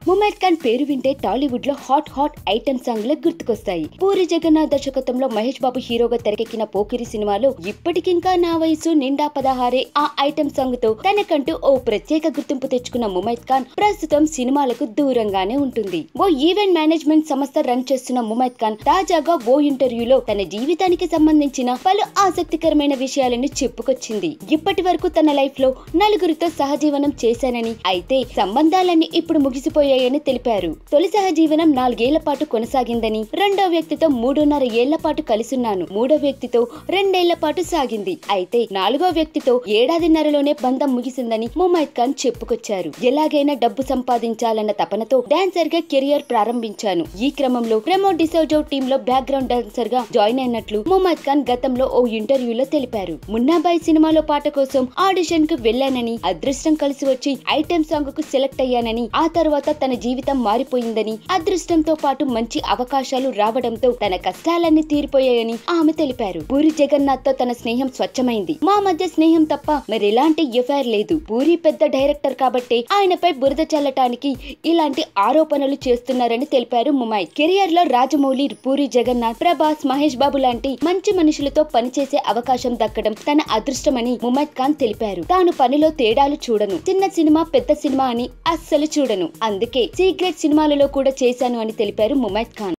ముమైత్ ఖాన్ పేరు వింటే టాలీవుడ్ లో హాట్ హాట్ ఐటమ్ సాంగ్ లు గుర్తుకొస్తాయి పూరి జగన్నాథ్ దర్శకత్వంలో మహేష్ బాబు హీరోగా తెరకెక్కిన పోకిరి సినిమాలో ఇప్పటికింకా నా వయసు నిండా పదహారే ఆ ఐటమ్ సాంగ్ తో తనకంటూ ఓ ప్రత్యేక గుర్తింపు తెచ్చుకున్న ముమైత్ ఖాన్ ప్రస్తుతం సినిమాలకు దూరంగానే ఉంటుంది ఓ ఈవెంట్ మేనేజ్మెంట్ సంస్థ రన్ చేస్తున్న ముమైత్ ఖాన్ తాజాగా ఓ ఇంటర్వ్యూలో తన జీవితానికి సంబంధించిన పలు ఆసక్తికరమైన విషయాలను చెప్పుకొచ్చింది ఇప్పటి వరకు తన లైఫ్ లో నలుగురితో సహజీవనం చేశానని అయితే సంబంధాలన్నీ ఇప్పుడు ముగిసిపోయాయని తెలిపారు తొలి సహజీవనం నాలుగేళ్ల పాటు కొనసాగిందని రెండో వ్యక్తితో మూడున్నర ఏళ్ల పాటు కలిసున్నాను మూడో వ్యక్తితో రెండేళ్ల పాటు సాగింది అయితే నాలుగో వ్యక్తితో ఏడాదిన్నరలోనే బంధం ముగిసిందని ముమైత్ ఖాన్ చెప్పుకొచ్చారు ఎలాగైనా డబ్బు సంపాదించాలన్న తపనతో డాన్సర్ గా కెరియర్ ప్రారంభించాను ఈ క్రమంలో ప్రమో డిసోజో టీమ్ లో బ్యాక్గ్రౌండ్ డాన్సర్ గా జాయిన్ అయినట్లు ముమైత్ ఖాన్ గతంలో ఓ ఇంటర్వ్యూలో తెలిపారు మున్నాబాయ్ సినిమాలో పాట కోసం ఆడిషన్ కు వెళ్లానని అదృష్టం కలిసి వచ్చి ఐటెం సాంగ్ కు సెలెక్ట్ అయ్యానని ఆ తర్వాత తన జీవితం మారిపోయిందని అదృష్టంతో పాటు మంచి అవకాశాలు రావడంతో తన కష్టాలన్నీ తీరిపోయాయని ఆమె తెలిపారు పూరి జగన్నాథ్ తో తన స్నేహం స్వచ్ఛమైంది మా మధ్య స్నేహం తప్ప మరెలాంటి ఎఫ్ఐఆర్ లేదు పూరి పెద్ద డైరెక్టర్ కాబట్టి ఆయనపై బురద చల్లటానికి ఇలాంటి ఆరోపణలు చేస్తున్నారని తెలిపారు ముమాయ్ కెరియర్ లో రాజమౌళి పూరి జగన్నాథ్ ప్రభాస్ మహేష్ బాబు లాంటి మంచి మనుషులతో పనిచేసే అవకాశం దక్కడం తన అదృష్టమని ముమైత్ ఖాన్ తెలిపారు తాను పనిలో తేడాలు చూడను చిన్న సినిమా పెద్ద సినిమా అని అస్సలు చూడను అందుకే సీక్రెట్ సినిమాలలో కూడా చేశాను అని తెలిపారు ముమైత్ ఖాన్